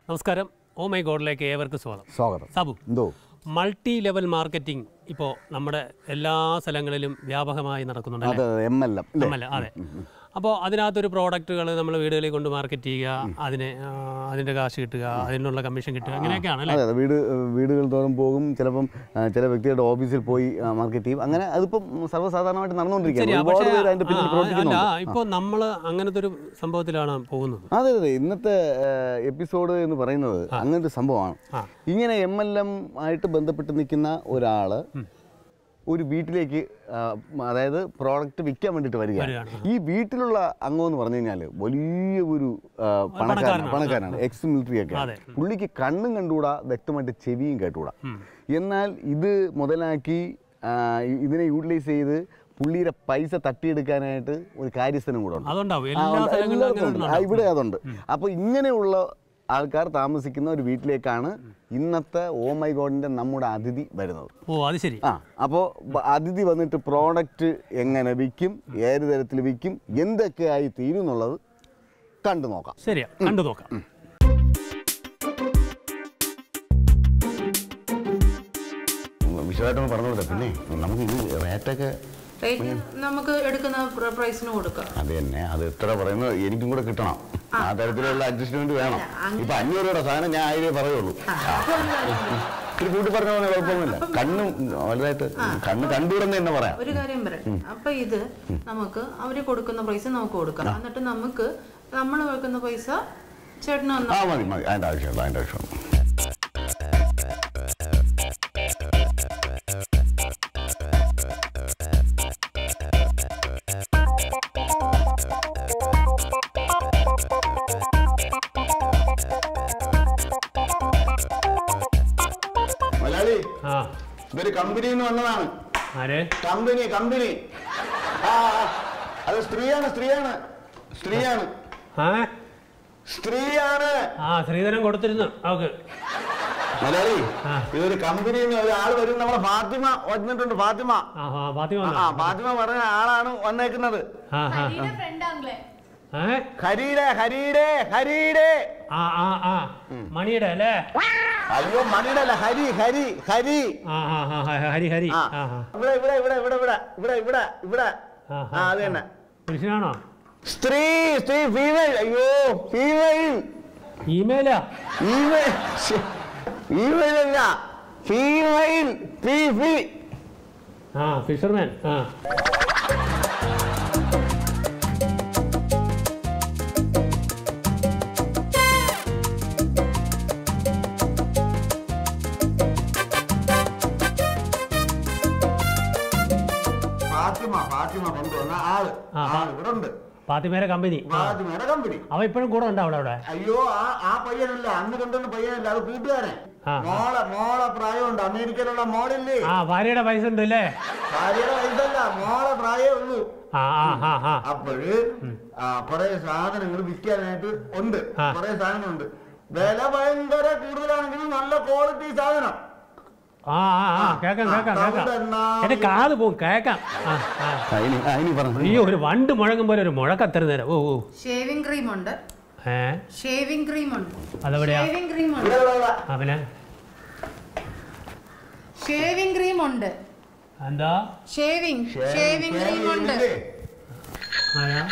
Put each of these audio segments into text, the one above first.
നമസ്കാരം oh my ഗോഡിലേക്ക് ഏവർക്കും സ്വാഗതം സ്വാഗതം സാബു എന്തോ മൾട്ടി ലെവൽ മാർക്കറ്റിംഗ് ഇപ്പോൾ നമ്മുടെ എല്ലാ സ്ഥലങ്ങളിലും വ്യാപകമായി നടക്കുന്നുണ്ട് അത് എം എൽ എം അല്ലേ അല്ലേ അതെ അപ്പോൾ അതിനകത്തൊരു പ്രോഡക്റ്റുകൾ നമ്മൾ വീടുകളിൽ കൊണ്ട് മാർക്കറ്റ് ചെയ്യുക അതിന് ആ, അതിൻ്റെ കാശ് കിട്ടുക അതിനുള്ള കമ്മീഷൻ കിട്ടുക അങ്ങനെയൊക്കെയാണ് അല്ലേ അതെ അതെ വീട് വീടുകൾ തോറും പോകും ചിലപ്പം ആ, ചില വ്യക്തിയുടെ ഓഫീസിൽ പോയി മാർക്കറ്റ് ചെയ്യും അങ്ങനെ അതിപ്പം സർവ്വസാധാരണമായിട്ട് നടന്നുകൊണ്ടിരിക്കുകയാണ് ശരിയാ ഒരുപാട് പക്ഷേ പേര് അതിന്റെ പിന്നിൽ ആ, അല്ല പ്രവർത്തിക്കുന്നുണ്ട് ഇപ്പോൾ നമ്മൾ അങ്ങനത്തെ ഒരു സംഭവത്തിലാണ് പോകുന്നത് അതെ അതെ ഇന്നത്തെ എപ്പിസോഡ് എന്ന് പറയുന്നത് അങ്ങനത്തെ സംഭവമാണ് ആ. ഇങ്ങനെ എം എൽ എം ആയിട്ട് ബന്ധപ്പെട്ട് നിൽക്കുന്ന ഒരാള് ഒരു വീട്ടിലേക്ക് ആ, അതായത് പ്രോഡക്റ്റ് വിൽക്കാൻ വേണ്ടിയിട്ട് വരികയാണ് വരികയാണ്. ഈ വീട്ടിലുള്ള അംഗം എന്ന് പറഞ്ഞു കഴിഞ്ഞാൽ വലിയ ഒരു ആ, പണക്കാരനാണ് പണക്കാരനാണ് എക്സ് മിലിറ്ററി ഒക്കെ അതെ. പുള്ളിക്ക് കണ്ണും കണ്ടുകൂടാ വ്യക്തമായിട്ട് ചെവിയും കേട്ടുകൂടാ എന്നാൽ ഇത് മുതലാക്കി ആ, ഇ- ഇതിനെ യൂട്ടിലൈസ് ചെയ്ത് പുള്ളിയുടെ പൈസ തട്ടിയെടുക്കാനായിട്ട് ഒരു കാര്യസ്ഥനും കൂടെ ഉണ്ട് അതുണ്ടാവും ആ, എല്ലാ ഉണ്ട്. സ്ഥലങ്ങളിലും എല്ലായിടത്തും അങ്ങനെ ഉണ്ട്. ആ, ഇവിടെ അതുണ്ട് അപ്പോൾ ഇങ്ങനെയുള്ള ആൾക്കാർ താമസിക്കുന്ന ഒരു വീട്ടിലേക്കാണ് ഇന്നത്തെ ഓ മൈ ഗോഡിന്റെ നമ്മുടെ അതിഥി വരുന്നത് ഓ അത് ശരി ആ അപ്പോൾ അതിഥി വന്നിട്ട് പ്രോഡക്റ്റ് എങ്ങനെ വിൽക്കും ഏത് തരത്തിൽ വിൽക്കും എന്തൊക്കെയായി തീരും എന്നുള്ളത് കണ്ടു നോക്കാം ശരിയാ കണ്ടു നോക്കാം വിശദമായിട്ടൊന്ന് പറഞ്ഞോട്ടെ പിന്നെ നമുക്ക് ഈ റേറ്റൊക്കെ റേറ്റ് നമുക്ക് എടുക്കുന്ന പ്ര- പ്രൈസിന് കൊടുക്കാം അത് തന്നെ അത് എത്ര പറയുന്നത് എനിക്കും കൂടെ കിട്ടണം ആ തരത്തിലുള്ള അഡ്ജസ്റ്റ്മെന്റ് വേണം ഇപ്പൊ അഞ്ഞൂറ് രൂപയുടെ സാധനം ഞാൻ ആയിരേ പറയുള്ളൂ ഇത്തിരി കൂട്ടി പറഞ്ഞ പോലെ കുഴപ്പമൊന്നുമില്ല കണ്ണും വലുതായിട്ട് കണ്ണ് കണ്ടുവിടുന്ന തന്നെ പറയാം ഒരു കാര്യം പറയാം അപ്പൊ ഇത് നമുക്ക് അവര് കൊടുക്കുന്ന പൈസ നമുക്ക് കൊടുക്കാം എന്നിട്ട് നമുക്ക് നമ്മൾ വെക്കുന്ന പൈസ ചേട്ടന് വന്ന ആ മതി മതി അതിന്റെ ആവശ്യമുള്ളൂ അതിന്റെ ആവശ്യമുള്ളൂ മലയാളി ആ ഇതൊരു കമ്പനിയിൽ നിന്ന് വന്നതാണ് ആര് കമ്പനി കമ്പനി ആ ആ. അത് സ്ത്രീയാണ് സ്ത്രീയാണ് സ്ത്രീയാണ് ആ സ്ത്രീയാണ് ആ ശ്രീധരൻ കൊടുത്തിരുന്നു അവക്ക് മലയാളി ആ. ഇതൊരു കമ്പനിയിൽ നിന്ന് ഒരാൾ വരും നമ്മളെ ഫാത്തിമ വന്നിട്ടുണ്ട് ഫാത്തിമ ആ ആ ഫാത്തിമ ആ വന്നോ? ഫാത്തിമ പറഞ്ഞ ആളാണ് വന്നേക്കുന്നത് ആ ആ ഏ? ഹരിയുടെ ഹരിയുടെ ഹരിയുടെ ആ ആ ആ മണിയുടെ അല്ലേ അയ്യോ മണിയുടെ അല്ല ഹരി ഹരി ഹരി ആ ആ ആ ആ, ഹരി ഹരി ആ ആ ആ ഇവിടെ ഇവിടെ ഇവിടെ ഇവിടെ ഇവിടെ ഇവിടെ ഇവിടെ ഇവിടെ ആ, ആ അത് തന്നെ പുരുഷനാണോ സ്ത്രീ സ്ത്രീ ഫീമെയിൽ അയ്യോ ഫീമെയിൽ ഇമെയിലാ ഫീമെയിൽ ഫീമെയിൽ അല്ല ഫീമെയിൽ ഫീ ഫീ ആ ഫിഷർമാൻ ആ ഫാത്തിമ ഫാത്തിമ കൊണ്ടുവന്ന ആള് ആ, ആ. ആള് ഇവിടെ ഉണ്ട് ഫാത്തിമയുടെ കമ്പനി ആ ഫാത്തിമയുടെ കമ്പനി അവ ഇപ്പോഴും കൂടെ ഉണ്ടോ അവിടെ അവിടെ അയ്യോ ആ ആ പയ്യനല്ല അന്ന് കൊണ്ടുവന്ന പയ്യനല്ല അത് കൂട്ടുകാരൻ ആ. മോളെ മോളെ പ്രായമുണ്ട് അമേരിക്കയിലുള്ള മോളില്ലേ ആ ഭാര്യയുടെ പൈസ ഉണ്ട് അല്ലേ ഭാര്യയുടെ വയസ്സല്ല മോളെ പ്രായമേ ഉള്ളൂ ആ ആ ആ ആ അപ്പോഴ് കുറെ സാധനങ്ങൾ വിൽക്കാനായിട്ട് ഉണ്ട് ആ. കുറെ സാധനങ്ങളുണ്ട് വില ഭയങ്കര കൂടുതലാണെങ്കിലും നല്ല ക്വാളിറ്റി സാധനം ആ ആ ആ കേക്കാം ആ, കേക്കാം കേക്കാം തവിട് എണ്ണ, എന്റെ കാത് പോവും കേക്കാം ആ ആ അയ്യോ ഒരു വണ്ട് മുഴങ്ങും പോലെ ഒരു മുഴക്കത്തര നേരം ഓ ഓ ഷേവിംഗ് ക്രീം ഉണ്ട് ഏ ഷേവിംഗ് ക്രീം ഉണ്ട് അതെവിടെയാ ഷേവിംഗ് ക്രീം ഉണ്ട് ആ പിന്നെ ഷേവിംഗ് ക്രീം ഉണ്ട് എന്താ ഷേവിംഗ് ഷേവിംഗ് ക്രീം ഉണ്ട് ആരാ?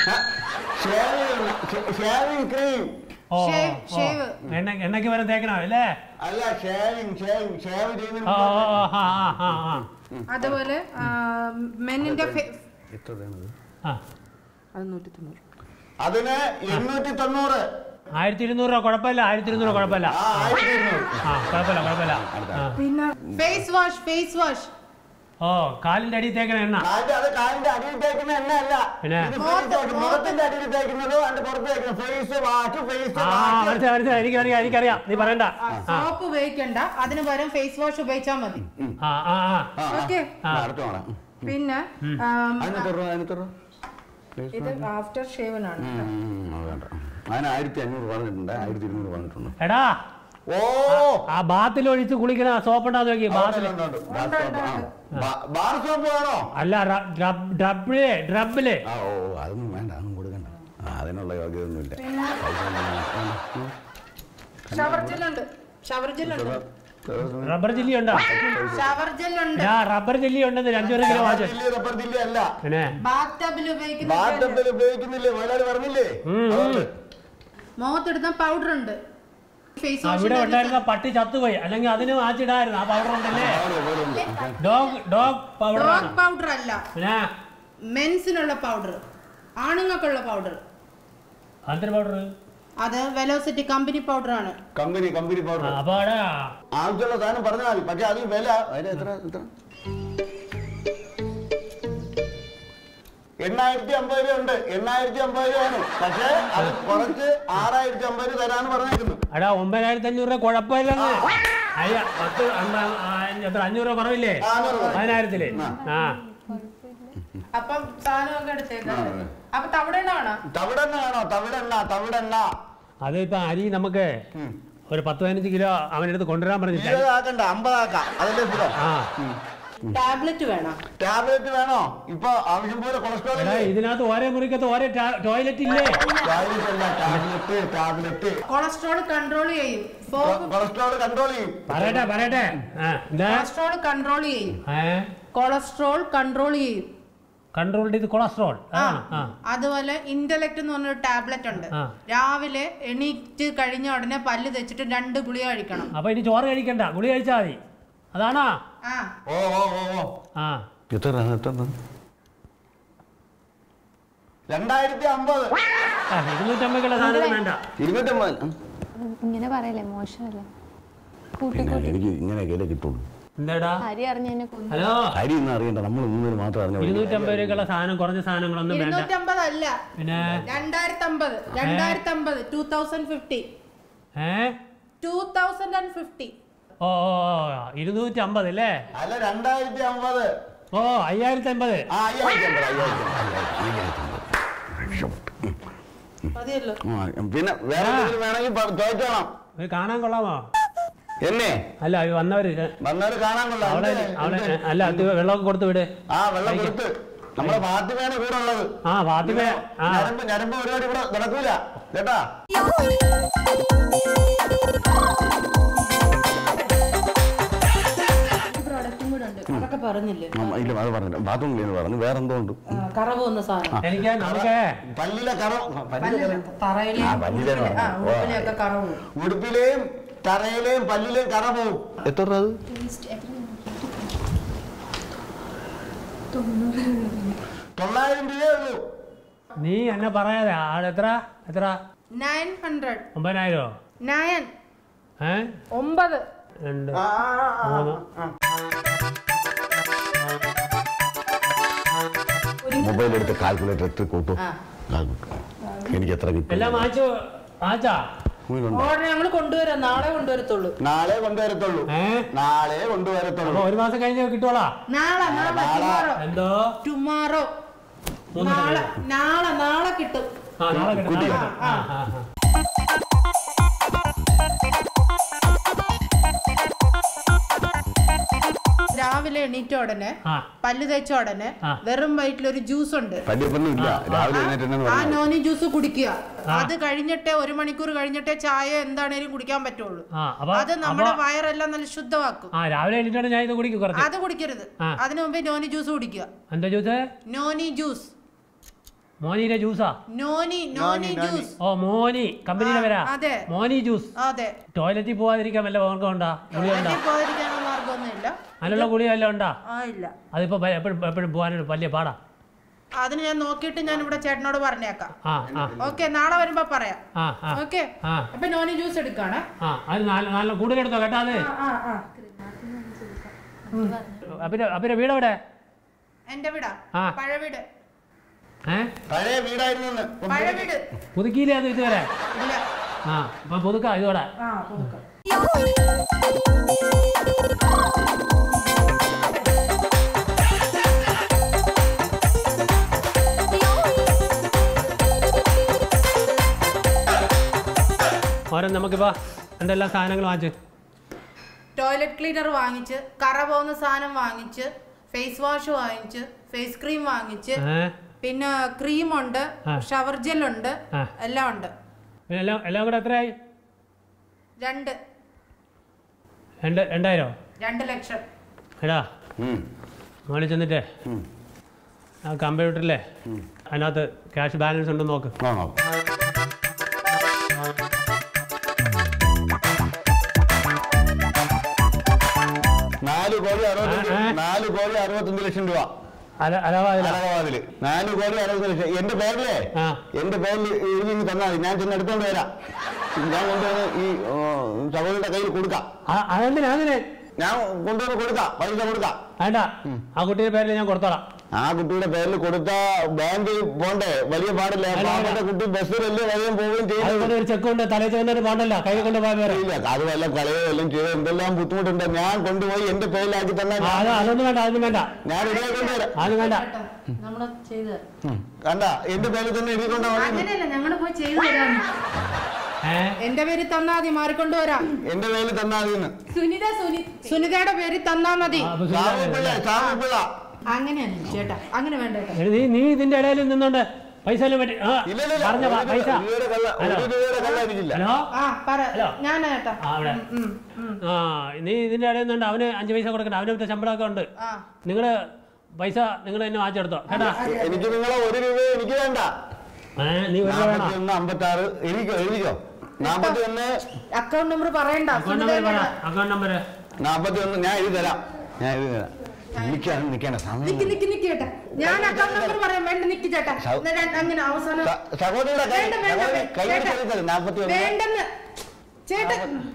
ഷേവിംഗ് ക്രീം ഓ ഷേവ്, ഓ, ഷേവ്. എണ്ണ എണ്ണയ്ക്ക് വരെ തേക്കണോ അല്ലേ അല്ല ഷേവിംഗ് ഷേവിംഗ് ഷേവ് ഓ ചെയ്യുന്ന ഓ, ഓ, ആ ആ ആ ആ അതുപോലെ മെന്നിന്റെ ആ അത് നൂറ്റി തൊണ്ണൂറ് അതിന് എണ്ണൂറ്റി തൊണ്ണൂറ് ആയിരത്തി ഇരുന്നൂറ് രൂപ കുഴപ്പമില്ല ആയിരത്തി ഇരുന്നൂറ് കുഴപ്പമില്ല ആ ആയിരത്തി ഇരുന്നൂറ് ആ കുഴപ്പമില്ല കുഴപ്പമില്ല ആ. പിന്നെ ഫേസ് വാഷ് ഫേസ് വാഷ് ഓ കാലിന്റെ അടിയിൽ തേക്കണ എണ്ണ കാലിന്റെ അത് കാലിന്റെ അടിയിൽ തേക്കുന്ന എണ്ണയല്ല പിന്നെ? ഇത് face wash. മുഖത്തിന്റെ അടിയിൽ തേക്കുന്നത് അതിന്റെ പുറത്ത് തേക്കുന്ന ഫേസ് വാഷ് ഫേസ് ആ മനസ്സിലായി മനസ്സിലായി എനിക്കറിയാം എനിക്കറിയാം നീ പറയണ്ട സോപ്പ് ഉപയോഗിക്കണ്ട അതിന് പകരം ഫേസ് വാഷ് ഉപയോഗിച്ചാൽ മതി ആ ആ ആ ഓക്കെ ആ. അടുത്ത് വേണം പിന്നെ ആം, അതിനകത്ത് ഒരു- അതിനകത്ത് ഒരു- ഇത് ആഫ്റ്റർ ഷേവനാണ് ഉം, അത് വേണ്ട അതിന് ആയിരത്തി അഞ്ഞൂറ് പറഞ്ഞിട്ടുണ്ട് ആയിരത്തി ഇരുന്നൂറ് പറഞ്ഞിട്ടുണ്ട് എടാ ഓ ആ ബാത്തിൽ ഒഴിച്ച് കുളിക്കണ സോപ്പ് ഉണ്ടാന്ന് നോക്കി ബാത്തിൽ ഉണ്ട്, ഉണ്ട്, ഉണ്ട്. ബാർ സോപ്പ്, ആ. ബാ- ബാർ സോപ്പ് വേണോ അല്ല റ- ഡ്രബ്- ഡ്രബില് ഡ്രബില് ആ ഓ ഓ, അതൊന്നും വേണ്ട അതൊന്നും കൊടുക്കണ്ട ആ, അതിനുള്ള യോഗ്യത ഒന്നുമില്ല ഷവർ ജെല്ലുണ്ട് ഷവർ ജെല്ലുണ്ട് റബ്ബർ ജെല്ലി ഉണ്ടോ ഷവർ ജെല്ലുണ്ട് ഞാൻ റബ്ബർ ജെല്ലി ഉണ്ടെന്ന് അഞ്ചൂറ് കിലോ വാങ്ങിച്ചു ജില്ല റബ്ബർ ജില്ല അല്ല പിന്നെ ബാത്ത് ടബിൽ ഉപയോഗിക്കുന്ന ബാത്തപ്പിൽ ഉപയോഗിക്കുന്നില്ലേ മുതലാളി പറഞ്ഞില്ലേ അതുകൊണ്ട്. മുഖത്തെടുത്ത പൗഡർ ഉണ്ട് ഫേസ് ആ, ഇവിടെ ഉണ്ടായിരുന്ന പട്ടി ചത്തുപോയി അല്ലെങ്കിൽ അതിന് മാച്ചിടായിരുന്നു ആ പൗഡർ ഉണ്ടല്ലേ അവിടെ ഇവിടെ ഉണ്ട്. ഡോഗ് ഡോഗ് പൗഡർ ആണ് ഡോഗ് പൗഡർ അല്ല പിന്നെ മെൻസിനുള്ള പൗഡർ ആണുങ്ങൾക്കുള്ള പൗഡർ ആന്തര പൗഡർ അത് വെലോസിറ്റി കമ്പനി പൗഡർ ആണ് കമ്പനി കമ്പനി പൗഡർ അപ്പൊ അവിടെ ആവശ്യമുള്ള സാധനം പറഞ്ഞാൽ മതി പക്ഷെ അത് വില അതിന് എത്ര എത്ര എണ്ണായിരത്തി അമ്പത് രൂപ ഉണ്ട് എണ്ണായിരത്തി അമ്പത് രൂപയാണ് പക്ഷേ അത് കുറച്ച് ആറായിരത്തി അമ്പത് രൂപ തരാന്ന് പറഞ്ഞേക്കുന്നു എടാ ഒമ്പതിനായിരത്തി അഞ്ഞൂറ് രൂപ കുഴപ്പമില്ലെന്ന് അയ്യ പത്ത് അമ്പ- ആ, എത്ര അഞ്ഞൂറ് രൂപ കുറവില്ലേ ആ, അഞ്ഞൂറ് രൂപ. പതിനായിരത്തില് ആ അപ്പം സാധനമൊക്കെ എടുത്തേക്കാം അപ്പൊ തവിടെണ്ണാണോ തവിടെണ്ണ വേണോ തവിടെണ്ണ തവിടെണ്ണ അത് ഇപ്പൊ അരി നമുക്ക് ഉം. ഒരു പത്ത് പതിനഞ്ച് കിലോ അവനടുത്ത് കൊണ്ടുവരാൻ പറഞ്ഞിട്ട് ഇരുപതാക്കണ്ട അമ്പതാക്കാം അതല്ലേ സുഖം ആ ടാബ്ലറ്റ് വേണം ടാബ്ലറ്റ് വേണോ ഇപ്പൊ ആവശ്യം പോലെ കൊളസ്ട്രോൾ എടാ ഇതിനകത്ത് ഓരോ മുറിക്കകത്ത് ഓരോ ടോയ്ലറ്റ് ഇല്ലേ ടാബ്ലറ്റ് ടാബ്ലറ്റ് കൊളസ്ട്രോൾ കൺട്രോൾ ചെയ്യും ഫോഗ് കൊളസ്ട്രോൾ കൺട്രോൾ ചെയ്യും പറയട്ടെ പറയട്ടെ ആ എന്താ കൊളസ്ട്രോൾ കൺട്രോൾ ചെയ്യും ഏ കൊളസ്ട്രോൾ കൺട്രോൾ ചെയ്യും കൺട്രോൾ ചെയ്ത് കൊളസ്ട്രോൾ ആ ആ അതുപോലെ ഇന്റലക്ട് എന്ന് പറഞ്ഞൊരു ടാബ്ലറ്റ് ഉണ്ട് ആ. രാവിലെ എണീറ്റ് കഴിഞ്ഞ ഉടനെ പല്ല് തെച്ചിട്ട് രണ്ട് ഗുളിക കഴിക്കണം അപ്പൊ ഇനി ചോറ് കഴിക്കണ്ട ഗുളി കഴിച്ചാൽ മതി അതാണോ ആ ഓ ഓ ഓ ഓ ആ എത്ര എത്ര രണ്ടായിരത്തി അമ്പത് ആ, ഇരുന്നൂറ്റമ്പതുള്ള സാധനം വേണ്ട ഇരുന്നൂറ്റമ്പത് ഇങ്ങനെ പറയല്ലേ മോശമല്ലേ കൂട്ടി പിന്നെ എനിക്ക് ഇങ്ങനെയൊക്കെ കിട്ടുള്ളൂ എന്താടാ അരി അറിഞ്ഞ എന്നെ കൊന്നു ഹലോ അരി ഒന്നും അറിയണ്ട നമ്മൾ മൂന്നിന് മാത്രം അറിഞ്ഞ ഇരുന്നൂറ്റമ്പത് രൂപയ്ക്കുള്ള സാധനം കുറഞ്ഞ സാധനങ്ങളൊന്നും വേണ്ട ഇരുന്നൂറ്റമ്പത് അല്ല പിന്നെ രണ്ടായിരത്തി അമ്പത് രണ്ടായിരത്തി അമ്പത് ടൂ തൗസൻഡ് ഫിഫ്റ്റി ഏ ടൂ തൗസൻഡ് ആൻഡ് ഫിഫ്റ്റി ഓ ഓ ഓ, ഇരുന്നൂറ്റി അമ്പത് അല്ലേ അല്ല രണ്ടായിരത്തി അമ്പത് ഓ അയ്യായിരത്തി അമ്പത് ആ അയ്യായിരത്തി അമ്പത് അയ്യായിരത്തി അമ്പത് അയ്യായിരത്തി അമ്പത് രക്ഷപ്പെട്ടു. മതിയല്ലോ ആ, പിന്നെ വേറെ എന്തെങ്കിലും വേണമെങ്കിൽ പ- ചോദിച്ചോണം ഇത് കാണാൻ കൊള്ളാമോ എന്നെ അല്ല ഇത് വന്നവര് വന്നവര് കാണാൻ കൊള്ളാം അവളെ എന്ത്? അവളെ എന്ത്? അല്ല ഇത് വെള്ളമൊക്കെ കൊടുത്ത് വിട് ആ വെള്ളം കൊടുത്ത് നമ്മളെ ഫാത്തിമയാണ് കൂടെ ഉള്ളത് ആ ഫാത്തിമ ആ ഞരമ്പ് ഞരമ്പ് പരിപാടി ഇവിടെ നടക്കൂല കേട്ടാ പ്രോഡക്റ്റും കൂടെ ഉണ്ട് അതൊക്കെ പറഞ്ഞില്ലേ ഉം, ഇല്ല അത് പറഞ്ഞില്ല ബാത്റൂമിൽ എന്ന് പറഞ്ഞു വേറെ എന്തോ ഉണ്ട് ആ, കറ പോകുന്ന സാധനം എനിക്ക് നമുക്ക് പല്ലിലെ കറ പല്ലിലെ കറ. തറയിലെ ആ, പല്ലിലെ ഉടുപ്പിലെ- ആ, കറ. ഉടുപ്പിലെയൊക്കെ കറ പോകും ഉടുപ്പിലെയും തറയിലെയും പല്ലിലെയും കറ പോവും എത്ര രൂപ അത് തൊള്ളായിരം രൂപയേ ഉള്ളൂ നീ എന്നെ പറയാതെ ആൾ എത്ര എത്ര നയൻ ഹൺഡ്രഡ് ഒമ്പതിനായിരോ നയൻ ഏ ഒമ്പത് രണ്ട് ആ, ആ, ആ, മൂന്ന് മൊബൈൽ എടുത്ത് കാൽക്കുലേറ്റർ എത്ര കൂട്ടും എനിക്ക് എത്ര കിട്ടും എല്ലാം വാങ്ങിച്ചു വാങ്ങിച്ചാ മൂന്നുണ്ട്. ഓർഡർ ഞങ്ങൾ കൊണ്ടുവരാം നാളെ കൊണ്ടുവരത്തുള്ളൂ നാളെ കൊണ്ടുവരത്തുള്ളൂ ഏ നാളെ കൊണ്ടുവരത്തുള്ളൂ അപ്പൊ ഒരു മാസം കഴിഞ്ഞ് കിട്ടുവോളാ നാളെ നാളെ ടുമാറോ എന്തോ ടുമാറോ മൂന്ന് നാളെ നാളെ നാളെ കിട്ടും ആ നാളെ കിട്ടും നാളെ കിട്ടും. ആ ആ ആ. രാവിലെ എണീറ്റ ഉടനെ ആ പല്ല് തേച്ച ഉടനെ ആ. വെറും വയറ്റിൽ ഒരു ജ്യൂസ് ഉണ്ട് പല്ലിപ്പൊന്നും ഇല്ല രാവിലെ എഴുന്നേറ്റ് ആ നോനി ജ്യൂസ് കുടിക്കുക അത് കഴിഞ്ഞിട്ടേ ഒരു മണിക്കൂർ കഴിഞ്ഞിട്ടേ ചായ എന്താണേലും കുടിക്കാൻ പറ്റുള്ളൂ ആ അപ്പൊ അത് നമ്മുടെ വയറെല്ലാം നല്ല ശുദ്ധമാക്കും ആ രാവിലെ എണീറ്റാണ് ഞാൻ ഇത് കുടിക്കും കുറച്ച് അത് കുടിക്കരുത് ആ. അതിനു മുമ്പേ നോനി ജ്യൂസ് കുടിക്കുക എന്താ ജ്യൂസ് നോനി ജ്യൂസ് മോനിയുടെ ജ്യൂസാ നോനി നോനി ജ്യൂസ് ഓ മോനി കമ്പനിയുടെ പേരാ അതെ മോനി ജ്യൂസ് അതെ ടോയ്ലറ്റിൽ പോവാതിരിക്കാൻ വല്ല ഓർക്കം ഉണ്ടാ ഗുളിക ഉണ്ടാ വീട്ടിൽ പോകാതിരിക്കാനുള്ള മാർഗമൊന്നുമില്ല അതിനുള്ള ഗുളിക വല്ലതും ഉണ്ടാ ആ ഇല്ല അതിപ്പോ ഭയ- എപ്പോഴും എപ്പോഴും പോകാനൊരു വലിയ പാടാ അതിന് ഞാൻ നോക്കിയിട്ട് ഞാൻ ഇവിടെ ചേട്ടനോട് പറഞ്ഞേക്കാം ആ ആ ഓക്കെ നാളെ വരുമ്പോ പറയാം ആ ആ ഓക്കെ ആ അപ്പൊ നോനി ജ്യൂസ് എടുക്കാണ് ആ അത് നാല് നാല് കൂടുതൽ എടുത്തോ കേട്ടാ അത് ആ ആ അപ്പിന്റെ അപ്പിന്റെ വീട് എവിടെ എന്റെ വീടാ ആ. പഴയ വീട് ഏ പഴയ വീടായിരുന്നു പഴയ വീട് പുതുക്കിയില്ലേ അത് ഇതുവരെ ഇല്ല ആ അപ്പൊ പുതുക്കാം ഇതോടെ ആ നോക്കാം ഓരോ നമുക്കിപ്പോ എന്തെല്ലാം സാധനങ്ങൾ വാങ്ങിച്ചു ടോയ്ലറ്റ് ക്ലീനർ വാങ്ങിച്ച് കറ പോകുന്ന സാധനം വാങ്ങിച്ച് ഫേസ് വാഷ് വാങ്ങിച്ച് ഫേസ് ക്രീം വാങ്ങിച്ച് ഏ പിന്നെ ക്രീം ഉണ്ട് ആ. ഷവർ ജെൽ ഉണ്ട് ആ. എല്ലാം ഉണ്ട് പിന്നെ എല്ലാം എല്ലാം കൂടെ എത്രയായി രണ്ട് രണ്ട് രണ്ടായിരോ രണ്ട് ലക്ഷം എടാ ഉം. മോളിൽ ചെന്നിട്ടേ ഉം. ആ കമ്പ്യൂട്ടറിലെ അതിനകത്ത് ക്യാഷ് ബാലൻസ് ഉണ്ടെന്ന് നോക്ക് ആ നോക്കാം നാല് കോടി അറുപത്തഞ്ച് ആ, ആ. നാല് കോടി അറുപത്തഞ്ച് ലക്ഷം രൂപ അല അലവാതില അലഹബാദില് നാല് കോടി അറുപത്തഞ്ച് ലക്ഷം എന്റെ പേരിലേ ആ. എന്റെ പേരിൽ എഴുതി ഇങ്ങ് തന്നാൽ മതി ഞാൻ ചെന്ന് എടുത്തോണ്ട് വരാം ഞാൻ കൊണ്ടുവന്ന് ഈ ഓ, സഹോദരിയുടെ കയ്യിൽ കൊടുക്കാം അതെന്തിനാ അതിന് ഞാൻ കൊണ്ടുവന്ന് കൊടുക്കാം പൈസ കൊടുക്കാം വേണ്ട ആ കുട്ടിയുടെ പേരിൽ ഞാൻ കൊടുത്തോളാം ആ കുട്ടിയുടെ പേരിൽ കൊടുത്ത ബാങ്കിൽ പോണ്ടേ വലിയ പാടില്ല അല്ല, പാവപ്പെട്ട കുട്ടി ബസ്സിലല്ലേ വരെയും പോവുകയും അത് ചെയ്യുന്നത് കൊണ്ട് ഒരു ചെക്ക് കൊണ്ട് തലേ ചെന്നിട്ട് പോകണ്ടല്ലോ കൈ കൊണ്ട് പോയ പേര് ഇല്ല അത് വല്ല കളയോ എല്ലാം ചെയ്ത് എന്തെല്ലാം ബുദ്ധിമുട്ടുണ്ട് ഞാൻ കൊണ്ടുപോയി എന്റെ പേരിലാക്കി തന്നെ ആ, അത് അതൊന്നും വേണ്ട അതൊന്നും വേണ്ട ഞാൻ എഴുതി കൊണ്ടുവരാം അതൊന്നും വേണ്ട നമ്മള് ചെയ്ത് തരാം. കണ്ട എന്റെ പേരിൽ തന്നെ എഴുതി കൊണ്ടാ മതി അങ്ങനെയല്ല ഞങ്ങള് പോയി ചെയ്തു തരാം ഏ എന്റെ പേരിൽ തന്നാ മതി മാറിക്കൊണ്ട് വരാം എന്റെ പേരിൽ തന്നാ മതി സുനിത സുനി സുനിതയുടെ പേരിൽ തന്നാ മതി ആ, അപ്പൊ സുനിത സാമിപ്പിള്ള സാമിപ്പിള്ള അങ്ങനെയല്ല ചേട്ടാ അങ്ങനെ വേണ്ട ചേട്ടാ എടി, നീ നീ ഇതിന്റെ ഇടയിൽ നിന്നോണ്ട് പൈസ എല്ലാം പറ്റി ആ ഇല്ല ഇല്ല, ഇല്ല പറഞ്ഞ പ- ഒരു പൈസ രൂപയുടെ കള്ള ഹലോ ഒരു രൂപയുടെ കള്ള എനിക്കില്ല ഹലോ ആ പറ ഹലോ. ഞാനാ ചേട്ടാ ആ അവിടെ ഉം, ഉം. ആ നീ ഇതിന്റെ ഇടയിൽ നിന്നുണ്ട് അവന് അഞ്ച് പൈസ കൊടുക്കണ്ട അവന് മറ്റേ ശമ്പളമൊക്കെ ഉണ്ട് ആ നിങ്ങള് പൈസ നിങ്ങൾ തന്നെ വാങ്ങിച്ചെടുത്തോ കേട്ടാ എനിക്ക് നിങ്ങളെ ഒരു രൂപ എനിക്ക് വേണ്ട ഏ, നീ ഒരു രൂപ വേണം നാപ്പത്തി ഒന്ന് അമ്പത്തി ആറ് എഴുതിക്കോ എഴുതിക്കോ നാപ്പത്തി ഒന്ന് അക്കൗണ്ട് നമ്പർ പറയണ്ട അക്കൗണ്ട് നമ്പർ പറ അക്കൗണ്ട് നമ്പർ നാപ്പത്തി ഒന്ന് ഞാൻ എഴുതി തരാം ഞാൻ എഴുതി തരാം നിൽക്കാൻ നിൽക്കേണ്ട നിക്ക് സമയം നിക്ക് നിക്ക് ചേട്ടാ ഞാൻ അക്കൗണ്ട് നമ്പർ പറയാം വേണ്ട നിക്ക് ചേട്ടാ സൗ- എന്നാ ഞാൻ അങ്ങനെ അവസാനം സ- സഹോദരിയുടെ കൈ വേണ്ട, വേണ്ട, സഹോദരി വേണ്ട, കൈ ചേട്ടാ. എടുത്തത് നാപ്പത്തി ഒന്ന് വേണ്ടെന്ന് ചേട്ടാ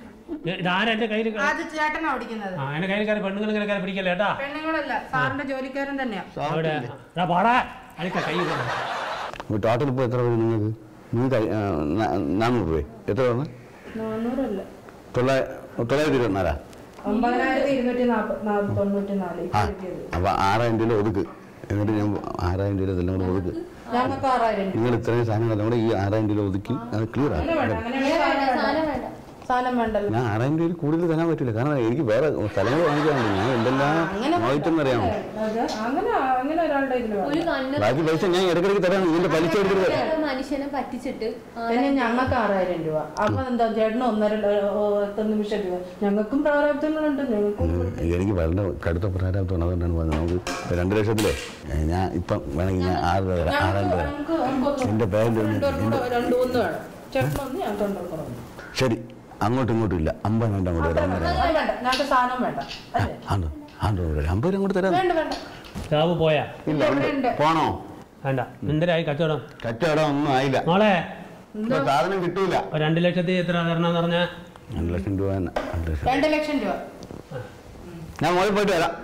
ഇതാരാ എന്റെ കയ്യിൽ അത് ചേട്ടനാ ഓടിക്കുന്നത് ആ എന്റെ കയ്യിൽ കയറി പെണ്ണുങ്ങൾ ഇങ്ങനെ കയറി പിടിക്കല്ലേ കേട്ടാ പെണ്ണുങ്ങളല്ല സാറിന്റെ ജോലിക്കാരൻ തന്നെയാ അവിടെ എടാ, പാടാ അടിക്ക കൈ കൊണ്ട്. ടോട്ടൽ ഇപ്പോൾ എത്ര വരും നിങ്ങൾക്ക് നിങ്ങൾക്ക് അയ്യ- ആ, ന- നാനൂറ് രൂപ എത്ര വന്നു നാന്നൂറല്ല തൊള്ളായിരത്തി തൊള്ളായിരത്തി ഇരുപത്തിനാലാ ഒമ്പതിനായിരത്തി ഇരുന്നൂറ്റി നാപ്പ തൊണ്ണൂറ്റി നാല് ആ അപ്പൊ ആറായിരം രൂപ ഒതുക്ക് എന്നിട്ട് ഞാൻ ആറായിരം രൂപ ഇതെല്ലാം കൂടെ ഒതുക്ക് ഞങ്ങൾക്ക് ആറായിരം രൂപ നിങ്ങൾ ഇത്രയും സാധനങ്ങളെല്ലാം കൂടെ ഈ ആറായിരം രൂപ ഒതുക്കി അത് ക്ലിയർ ആക്കും അങ്ങനെ വേണ്ട അങ്ങനെയാണെങ്കിൽ സാധനം വേണ്ട. സാധനം വേണ്ടല്ലോ ഞാൻ ആറായിരം രൂപയിൽ കൂടുതൽ തരാൻ പറ്റില്ല കാരണം എനിക്ക് വേറെ സ്ഥലങ്ങൾ വാങ്ങിക്കാനുണ്ട് ഞാൻ എന്തെല്ലാം വാങ്ങിച്ചെന്നറിയാമോ അത് അങ്ങനെ അങ്ങനെ ഒരാളുടെ ഇതിൽ വേണം ഒരു കണ്ണ് ബാക്കി പൈസ ഞാൻ ഇടയ്ക്കിടയ്ക്ക് തരാം ഇതിന്റെ പലിശ എടുക്കരുത് ഒരു മനുഷ്യനെ പറ്റിച്ചിട്ട് പിന്നെ ഞങ്ങൾക്ക് ആറായിരം രൂപ അപ്പൊ എന്താ ചേട്ടന് ഒന്നര ഒത്ത നിമിഷം രൂപ ഞങ്ങൾക്കും പ്രാരാബ്ദങ്ങളുണ്ട് ഞങ്ങൾക്കും എനിക്ക് വളരെ കടുത്ത പ്രാരാബ്ദമാണ് അതുകൊണ്ടാണ് പറഞ്ഞത് നമുക്ക് ഇപ്പൊ രണ്ട് ലക്ഷത്തിലേ ഏ, ഞാൻ ഇപ്പം വേണമെങ്കിൽ ഞാൻ ആറ് രൂപ തരാം ആറായിരം രൂപ തരാം ഞങ്ങൾക്ക് നമുക്കൊന്ന് എന്റെ പേരിൽ ഒന്ന് രണ്ടുപേർക്കും കൂടെ രണ്ട് ഒന്ന് വേണം ചേട്ടനൊന്ന് ഞങ്ങൾക്ക് രണ്ടുപേർക്കും ശരി അങ്ങോട്ടും ഇങ്ങോട്ടും ഇല്ല അമ്പതിനായിട്ട് അങ്ങോട്ട് തരാം അത് വേണ്ട ഞങ്ങൾക്ക് സാധനം വേണ്ട അല്ലേ ആണ്ടോ ആണ്ടോ അമ്പത് രൂപ അങ്ങോട്ട് തരാം വേണ്ട വേണ്ട ചാവ് പോയാ ഇല്ല ഉണ്ട് ഉണ്ട്. പോണോ വേണ്ട എന്തരായി കച്ചവടം കച്ചവടം ഒന്നും ആയില്ല മോളെ ഇപ്പൊ സാധനം കിട്ടൂല ഒരു രണ്ട് ലക്ഷത്തി എത്ര തരണമെന്ന് പറഞ്ഞ രണ്ട് ലക്ഷം രൂപ തന്നെ രണ്ട് ലക്ഷം രണ്ട് ലക്ഷം രൂപ ഞാൻ മോളിൽ പോയിട്ട് വരാം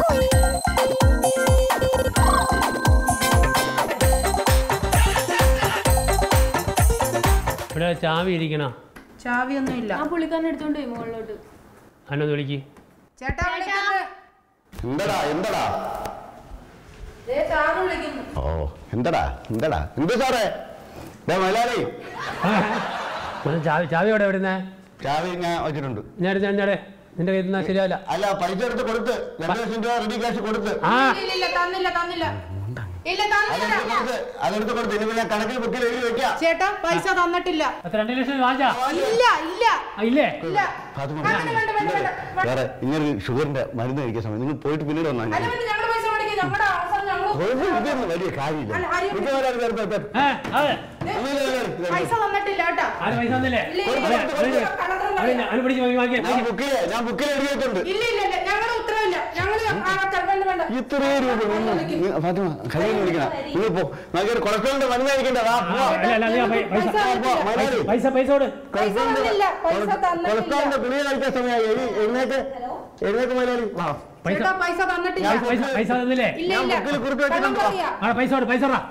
ഇവിടെ ചാവി ഇരിക്കണോ ചാവിയൊന്നും ഇല്ല ആ പുള്ളിക്കാരനെ എടുത്തോണ്ട് പോയി മുകളിലോട്ട് അന്നൊന്ന് വിളിക്ക് ചേട്ടാ വിളിക്കുന്നത് എന്തടാ എന്തടാ ദേ സാറ് വിളിക്കുന്നു ഓ എന്തടാ എന്തടാ എന്ത് സാറേ ദേ മലയാളി ഒന്ന് ചാവി ചാവി എവിടെ എവിടുന്നേ ചാവി ഞാൻ വെച്ചിട്ടുണ്ട് ഞാൻ എടുത്ത് ഞാനേ നിന്റെ കയ്യിൽ നിന്നാ ശരിയാവില്ല അല്ല പൈസ എടുത്ത് കൊടുത്ത് രണ്ട് ലക്ഷം രൂപ റെഡി ക്യാഷ് കൊടുത്ത് ആ ഇല്ല ഇല്ല തന്നില്ല തന്നില്ല ഇല്ല അതെടുത്ത് തന്നില്ല കൊടുത്ത് അതെടുത്ത് കൊടുത്ത് ഇനി ഞാൻ കണക്കിൽ ബുക്കിൽ എഴുതി വെക്കാം ചേട്ടാ പൈസ തന്നിട്ടില്ല അത്ര രണ്ട് ലക്ഷം വാങ്ങിച്ചാ ഇല്ല ഇല്ല ആ, ഇല്ലേ ഇല്ല ഫാത്തിമ, വേണ്ട, വേണ്ട, വേണ്ട, വേണ്ട, വേണ്ട. വേറെ ഇങ്ങനെ ഷുഗറിന്റെ മരുന്ന് കഴിക്കാൻ സമയം നിങ്ങൾ പോയിട്ട് പിന്നീട് വന്നാൽ അല്ല വേണ്ട ഞങ്ങളുടെ പൈസ മേടിക്കാം ഞങ്ങളുടെ അവസരം ഞങ്ങൾ ഇതൊന്നും വലിയ കാര്യമില്ല അല്ല, ആരെയും മിക്ക വരാൻ വരാൻ വരാൻ വരാൻ. ഏ അതെ ഇല്ല, ഇല്ല, ഇല്ല, ഇല്ല. പൈസ തന്നിട്ടില്ല കേട്ടാ ആര് പൈസ തന്നില്ലേ ഇല്ല, ഇല്ല, അതെ, ഇല്ല, അതെ, ഇല്ല, കള്ളത്തരം അതെ, പറയാം. അവന് പിടിച്ച് വാങ്ങി വാങ്ങി ഞാൻ ബുക്കില് ഞാൻ ബുക്കിൽ എഴുതി വെച്ചിട്ടുണ്ട് ഇല്ല ഇല്ല ഇല്ല ഞങ്ങളുടെ ഉത്തരവില്ല ഞങ്ങള് ആൾക്കാർ വേണ്ട വേണ്ട ഇത്രയും രൂപ നിങ്ങൾ- നിങ്ങൾ- ഫാത്തിമ കയ്യിൽ വിളിക്കണം നിങ്ങൾ പോ നമുക്ക് കൊളസ്ട്രോളിന്റെ മരുന്ന് കഴിക്കണ്ട വാ ആ, പോ. അല്ല അല്ല നീ ആ പൈ- പൈസ പൈസ പോ, മലയാളി. പൈസ പൈസ കൊടു പൈസ തന്നില്ല പൈസ തന്നിട്ടില്ല കൊളസ്ട്രോളിന്റെ ഗുളിക കഴിക്കാൻ സമയമായി എഴുതി- എഴുന്നേറ്റ് എഴുന്നേറ്റ് മലയാളി വാ പൈസ ചേട്ടാ പൈസ തന്നിട്ടില്ല പൈസ പൈസ പൈസ തന്നില്ലേ ഇല്ല ഞാൻ ഇല്ല ബുക്കിൽ കുറിപ്പ് കള്ളം വെച്ചിട്ടുണ്ട്. പറയാ. ആ പൈസ കൊടു പൈസ കൊടു.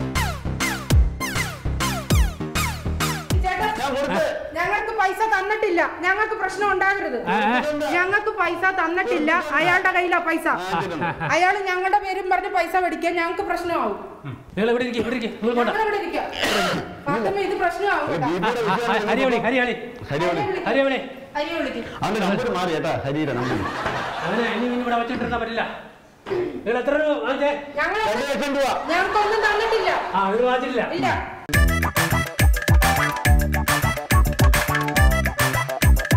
ചേട്ടാ ഞാൻ കൊടുത്ത് ഞങ്ങൾക്ക് പൈസ തന്നിട്ടില്ല ഞങ്ങൾക്ക് പ്രശ്നം ഉണ്ടാകരുത് ആ, ആ. ഞങ്ങൾക്ക് പൈസ തന്നിട്ടില്ല അയാളുടെ കയ്യിലാ പൈസ അയാൾ ഞങ്ങളുടെ പേരും പറഞ്ഞ് പൈസ മേടിക്കാൻ ഞങ്ങൾക്ക് പ്രശ്നമാവും ഉം. നിങ്ങൾ ഇവിടെ ഇരിക്കും ഇവിടെ ഇരിക്കും നിങ്ങൾ പോട്ടെ ഞങ്ങളിവിടെ ഇരിക്കാം ഫാത്തിമ, ഇത് പ്രശ്നമാവും കേട്ടോ. ബീബിയുടെ ആ, ആ, വിഷയം ഹരി വിളി ഹരി വിളി ഹരി വിളി ഹരി വിളി അരിയെ വിളിക്കും അവന്റെ നമ്പർ മാറി കേട്ടാ ഹരിയുടെ നമ്പർ അവനെ ഇനി ഇനി ഇവിടെ വെച്ചിട്ടിരുന്നാ പറ്റില്ല നിങ്ങൾ എത്ര രൂപ വാങ്ങിച്ചേ ഞങ്ങൾ രണ്ട് ലക്ഷം രൂപ ഞങ്ങൾക്കൊന്നും തന്നിട്ടില്ല ആ നിങ്ങൾ വാങ്ങിച്ചിട്ടില്ല ഇല്ല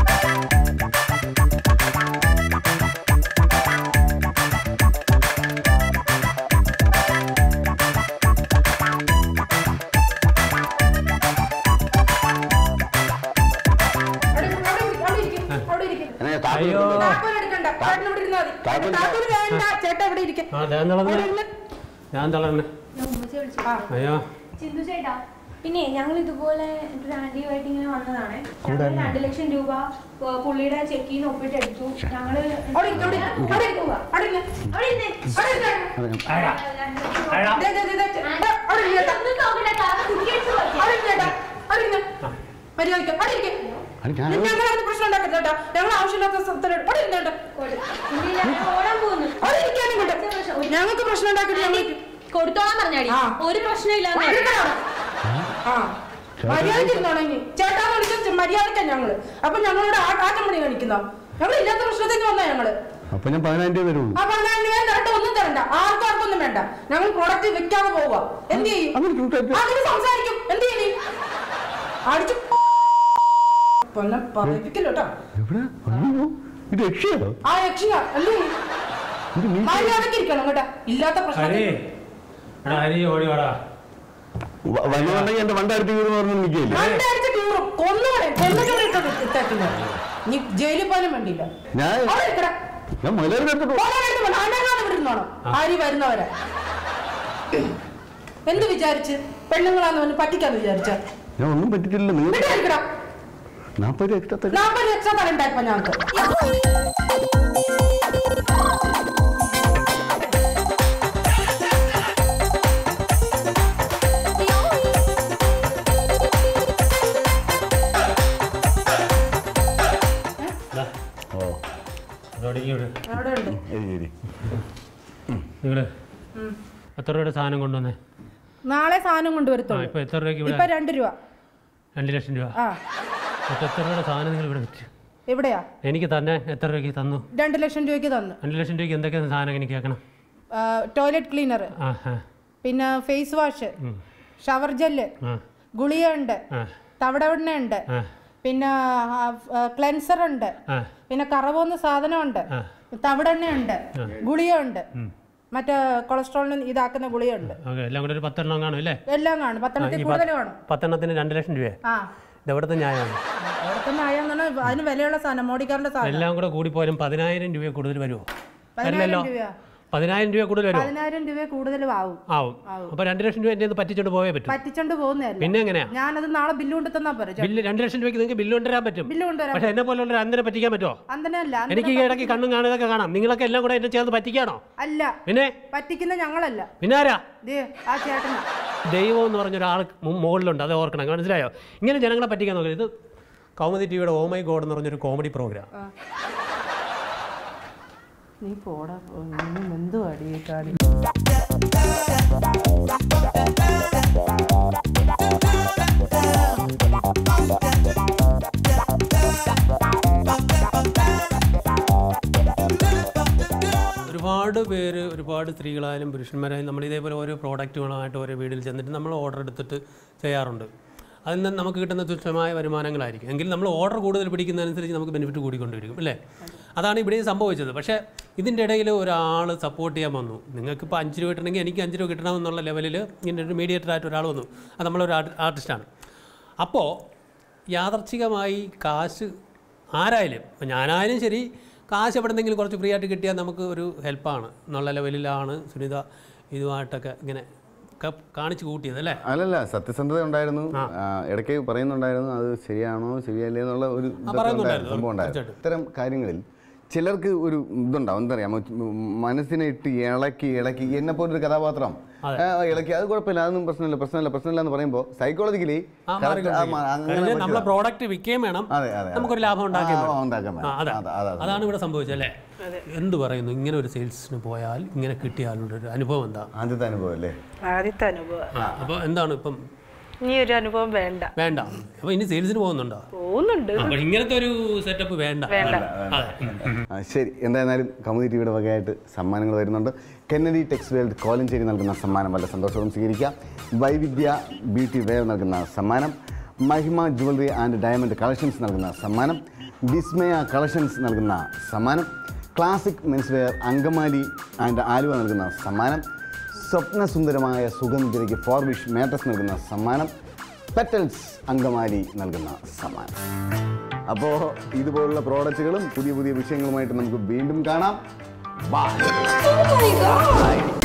താക്കോൽ എടുക്കണ്ട ചേട്ടൻ ഇവിടെ ഇരുന്നാ മതി താക്കോൽ താക്കോൽ വേണ്ട ചേട്ടാ ഇവിടെ ഇരിക്കും ആ ഞാൻ തളർന്ന് ഞാൻ തളർന്ന് ഞാൻ ഉമ്മച്ചി വിളിച്ചു അയ്യോ ചിന്തു ചേട്ടാ പിന്നെ ഞങ്ങൾ ഇതുപോലെ ഒരു ആന്റിയുമായിട്ട് ഇങ്ങനെ വന്നതാണ് ഞങ്ങൾ രണ്ട് ലക്ഷം രൂപ ഏർ, പുള്ളിയുടെ ചെക്കിൽ നിന്ന് ഒപ്പിട്ടെടുത്തു ഞങ്ങള് അവിടെ ഇരിക്ക്, അവിടെ ഇരിക്ക്, അവിടെ ഇരിക്ക്, അവിടെ ഇരുന്ന്, അവിടെ ഇരുന്ന്, അവിടെ ഇരുന്ന്. ദേ, ദേ, ദേ, ദേ, ചേ- ദേ, അവിടെ ഇരുന്ന് ചേട്ടാ, ഒന്നും നോക്കണ്ട, താഴെ കുത്തിയടിച്ച് പോയി. അവിടെ ഇരുന്ന് ചേട്ടാ, അവിടെ ഇരുന്ന്. മര്യാദയ്ക്ക്, അവിടെ ഇരിക്ക്. അത് ഞാൻ ഞങ്ങളത് പ്രശ്നം ഉണ്ടാക്കരുത് കേട്ടോ ഞങ്ങൾ ആവശ്യമില്ലാത്ത സ്ഥലത്തിൽ അവിടെ ഇരുന്ന് കേട്ടോ ഇല്ല, ഞാൻ ഓടാൻ പോകുന്നു അവിടെ ഇരിക്കാനും ഇങ്ങോട്ട്. ഞങ്ങൾക്ക് പ്രശ്നം ഉണ്ടാക്കരുത് ഞങ്ങൾ കൊടുത്തോളാൻ പറഞ്ഞാടി ആ. ഒരു പ്രശ്നമില്ല ആ മര്യാദയ്ക്ക് ഇരുന്നോണം ഇനി ചേട്ടാന്ന് വിളിച്ച മര്യാദക്കാ ഞങ്ങള് അപ്പൊ ഞങ്ങളോട് ആ- ആറ്റം പണി കാണിക്കുന്നോ ഞങ്ങൾ ഇല്ലാത്ത പ്രശ്നത്തിന് വന്നാ ഞങ്ങള് അപ്പൊ ഞാൻ പതിനായിരം രൂപ വരുള്ളൂ ആ പതിനായിരം രൂപ തരണ്ട ഒന്നും തരണ്ട ആർക്കും ആർക്കൊന്നും വേണ്ട ഞങ്ങൾ പ്രൊഡക്റ്റ് വിൽക്കാതെ പോവുക എന്ത് ചെയ്യും അങ്ങനെ ചൂട്ടായിട്ട് അതിന് സംസാരിക്കും എന്ത് ചെയ്യും അടിച്ചു പൊന്നെ പറയിപ്പിക്കല്ലോ കേട്ടോ എവിടെ അയ്യോ ഇത് രക്ഷയോ ആ രക്ഷിക എന്ത് ചെയ്യും ഇത് നീ മര്യാദക്ക് ഇരിക്കണം കേട്ടോ ഇല്ലാത്ത ഹരി പ്രശ്നം എടാ ഹരി ഓടി വാടാ വന്നുണ്ടെങ്കിൽ എന്റെ വണ്ടായിരത്തി വീട് പറഞ്ഞു നിൽക്കില്ല രണ്ടടിച്ച് കീറും കൊന്നുകളെ കൊന്നുകളെ നീ ജയിലിൽ പോലും വേണ്ടിയില്ല ഞാൻ അവിടെ ഇരിക്കടാ ഞാൻ മലയാളം എടുത്തിട്ടു ആര് വരുന്നവരെ എന്ത് വിചാരിച്ച് പെണ്ണുങ്ങളാന്ന് പറഞ്ഞ് പറ്റിക്കാന്ന് വിചാരിച്ച ഞാൻ ഒന്നും പറ്റിച്ചില്ല നിങ്ങൾ വീട്ടിലിരിക്കടാ നാൽപ്പത് രൂപ എക്സ്ട്രാ തരും നാൽപ്പത് എക്സ്ട്രാ തരണ്ടായിപ്പോ ഞങ്ങൾക്ക് ഓ അവിടെ ഉണ്ട് ശരി ശരി നിങ്ങള് എത്ര രൂപയുടെ സാധനം കൊണ്ടുവന്നേ നാളെ സാധനം ആ കൊണ്ടുവരത്തുള്ളൂ ഇപ്പൊ എത്ര രൂപയ്ക്ക് ഇപ്പൊ ഇവിടെ രണ്ട് രൂപ രണ്ട് ലക്ഷം രൂപ ആ മറ്റേ എത്ര രൂപയുടെ സാധനം നിങ്ങൾ ഇവിടെ വിറ്റു എവിടെയാ എനിക്ക് തന്നെ എത്ര രൂപയ്ക്ക് തന്നു രണ്ട് ലക്ഷം രൂപയ്ക്ക് തന്നു രണ്ട് ലക്ഷം രൂപയ്ക്ക് എന്തൊക്കെ സാധനം എനിക്ക് കേൾക്കണം ടോയ്ലറ്റ് ക്ലീനർ ആ ആ പിന്നെ ഫേസ് വാഷ് ഷവർ ജെല്ല് ആ ഗുളിക ഉണ്ട് ആ തവിടെണ്ണ ഉണ്ട് ആ പിന്നെ ക്ലെൻസർ ഉണ്ട് ആ പിന്നെ കറവോന്ന സാധനമുണ്ട് ആ. തവിടെണ്ണ ഉണ്ട് ഗുളിക ഉണ്ട് മറ്റേ കൊളസ്ട്രോളിന് ഇതാക്കുന്ന ഗുളികയുണ്ട് ഓക്കെ എല്ലാം കൂടെ ഒരു പത്തെണ്ണം കാണും അല്ലേ എല്ലാം കാണും പത്തെണ്ണത്തിൽ ഈ കൂടുതൽ കാണും പത്തെണ്ണത്തിന് രണ്ട് ലക്ഷം രൂപ ആ ഇതെവിടുത്തെ ന്യായമാണ് അവിടുത്തെ ന്യായം എന്ന് പറഞ്ഞാൽ അതിന് വിലയുള്ള സാധനം മോഡിക്കാറിന്റെ സാധനം എല്ലാം കൂടെ കൂടിപ്പോയാലും പതിനായിരം രൂപ കൂടുതൽ വരുമോ വരില്ലല്ലോ പതിനായിരം രൂപ പതിനായിരം രൂപ കൂടുതൽ വരുമോ പതിനായിരം രൂപ കൂടുതലും ആവും ആവും അപ്പൊ രണ്ട് ലക്ഷം രൂപ എന്റെ പറ്റിച്ചോണ്ട് പോയേ പറ്റും പറ്റിച്ചോണ്ട് പോകുന്നതല്ല പിന്നെ എങ്ങനെയാ ഞാനത് നാളെ ബില്ല് കൊണ്ട് തന്നാ പോരെ ചേട്ടാ. ബില്ല് രണ്ട് ലക്ഷം രൂപയ്ക്ക് നിങ്ങൾക്ക് ബില്ല് കൊണ്ടുവരാൻ പറ്റും ബില്ല് കൊണ്ടുവരാം പക്ഷെ എന്നെ പോലുള്ള ഒരു അന്തനെ പറ്റിക്കാൻ പറ്റുമോ അന്തനല്ല എനിക്ക് ഈ ഇടയ്ക്ക് കണ്ണും കാണുന്നതൊക്കെ കാണാം നിങ്ങളൊക്കെ എല്ലാം കൂടെ എന്നെ ചേർന്ന് പറ്റിക്കാണോ അല്ല പിന്നെ പറ്റിക്കുന്ന ഞങ്ങളല്ല പിന്നെ ആരാ ദേ ആ ചേട്ടനാ ദൈവം എന്ന് പറഞ്ഞ ഒരാൾ മുകളിലുണ്ട് അത് ഓർക്കണം മനസ്സിലായോ ഇങ്ങനെ ജനങ്ങളെ പറ്റിക്കാൻ നോക്കരുത് ഇത് കൗമുദി ടിവിയുടെ ഓ മൈ ഗോഡ് എന്ന് പറഞ്ഞൊരു കോമഡി പ്രോഗ്രാം നീ പോടാ എന്തു അടി കാടി ഒരുപാട് പേര് ഒരുപാട് സ്ത്രീകളായാലും പുരുഷന്മാരായാലും നമ്മൾ ഇതേപോലെ ഓരോ പ്രോഡക്റ്റുകളുമായിട്ട് ഓരോ വീട്ടിൽ ചെന്നിട്ട് നമ്മൾ ഓർഡർ എടുത്തിട്ട് ചെയ്യാറുണ്ട് അതിൽ നിന്ന് നമുക്ക് കിട്ടുന്ന തുച്ഛമായ വരുമാനങ്ങളായിരിക്കും എങ്കിൽ നമ്മൾ ഓർഡർ കൂടുതൽ പിടിക്കുന്നതനുസരിച്ച് നമുക്ക് ബെനിഫിറ്റ് കൂടിക്കൊണ്ടിരിക്കും അല്ലേ അതാണ് ഇവിടെയും സംഭവിച്ചത് പക്ഷേ ഇതിൻ്റെ ഇടയിൽ ഒരാൾ സപ്പോർട്ട് ചെയ്യാൻ വന്നു നിങ്ങൾക്കിപ്പോൾ അഞ്ച് രൂപ കിട്ടണമെങ്കിൽ എനിക്ക് അഞ്ച് രൂപ കിട്ടണമെന്നുള്ള ലെവലിൽ ഇങ്ങനെ ഒരു മീഡിയേറ്റർ ആയിട്ട് ഒരാൾ വന്നു അത് നമ്മളൊരു ആർട്ടിസ്റ്റാണ് അപ്പോൾ യാദർച്ഛികമായി കാശ് ആരായാലും ഇപ്പം ഞാനായാലും ശരി കാശ് എവിടെന്നെങ്കിലും കുറച്ച് ഫ്രീ ആയിട്ട് കിട്ടിയാൽ നമുക്ക് ഒരു ഹെൽപ്പാണ് എന്നുള്ള ലെവലിലാണ് സുനിത ഇതുമായിട്ടൊക്കെ ഇങ്ങനെ ക- കാണിച്ചു കൂട്ടിയത് അല്ലേ അല്ലല്ല സത്യസന്ധത ഉണ്ടായിരുന്നു ആ, ഇടയ്ക്ക് പറയുന്നുണ്ടായിരുന്നു അത് ശരിയാണോ ശരിയല്ലേ എന്നുള്ള ഒരു ഇതൊക്കെ പറയുന്നുണ്ടായിരുന്നു. ഉണ്ടായിരുന്നു, സംഭവം ഉണ്ടായിരുന്നു തീർച്ചയായിട്ടും. ഇത്തരം കാര്യങ്ങളിൽ ചിലർക്ക് ഒരു ഇതുണ്ടാവും എന്താ പറയാ മനസ്സിനെ ഇട്ട് ഇളക്കി ഇളക്കി എന്നെ പോലൊരു കഥാപാത്രം ആ, ഇളക്കി അത് കുഴപ്പമില്ല അതൊന്നും പ്രശ്നമില്ല പ്രശ്നമില്ല പ്രശ്നമില്ല എന്ന് പറയുമ്പോൾ സൈക്കോളജിക്കലി ആ, മാറിക്കൊണ്ടിരിക്കും. കാരണം നമ്മളെ പ്രോഡക്റ്റ് വിൽക്കുകയും വേണം അതെ, അതെ, അതെ. നമുക്കൊരു ലാഭം ഉണ്ടാക്കുകയും ആ, വേണം. ഉണ്ടാക്കാൻ വേണം. ആ, അതാ. അതാ, അതാ, അതാ. അതാണ് ഇവിടെ സംഭവിച്ചത് അല്ലേ എന്ത് പറയുന്നു ഇങ്ങനെ ഒരു സെയിൽസിന് പോയാൽ ഇങ്ങനെ കിട്ടിയാലുള്ള ഒരു അനുഭവം എന്താ ആദ്യത്തെ അനുഭവം അല്ലേ ആദ്യത്തെ അനുഭവം അപ്പോൾ എന്താണ് ഇപ്പം ഇനി ഒരു അനുഭവം വേണ്ട വേണ്ട അപ്പോൾ ഇനി സെയിൽസിന് പോകുന്നുണ്ടോ പോകുന്നുണ്ട് അപ്പോൾ ഇങ്ങനത്തെ ഒരു സെറ്റപ്പ് വേണ്ട അതെ ആ, ശരി എന്തായിരുന്നാലും കമുദി ടിവിയുടെ വകയായിട്ട് സമ്മാനങ്ങൾ വരുന്നുണ്ട് കെന്നഡി ടെക്സ് വേൾഡ് കോലഞ്ചേരി നൽകുന്ന സമ്മാനം വളരെ സന്തോഷവും സ്വീകരിക്കാം വൈവിധ്യ ബ്യൂട്ടി വെയർ നൽകുന്ന സമ്മാനം മഹിമ ജുവലറി ആൻഡ് ഡയമണ്ട് കളക്ഷൻസ് നൽകുന്ന സമ്മാനം വിസ്മയ കളക്ഷൻസ് നൽകുന്ന സമ്മാനം classic men's wear Angamaly and Aluva നൽകുന്ന സമ്മാനം സ്വപ്നസുന്ദരമായ സുഗന്ധിരയ്ക്ക് ഫോർവിഷ് മാട്രസ് നൽകുന്ന സമ്മാനം പെറ്റൽസ് അങ്കമാലി നൽകുന്ന സമ്മാനം അപ്പോൾ ഇതുപോലുള്ള പ്രോഡക്റ്റുകളും പുതിയ പുതിയ വിഷയങ്ങളുമായിട്ട് നമുക്ക് വീണ്ടും കാണാം ബൈ Oh my god!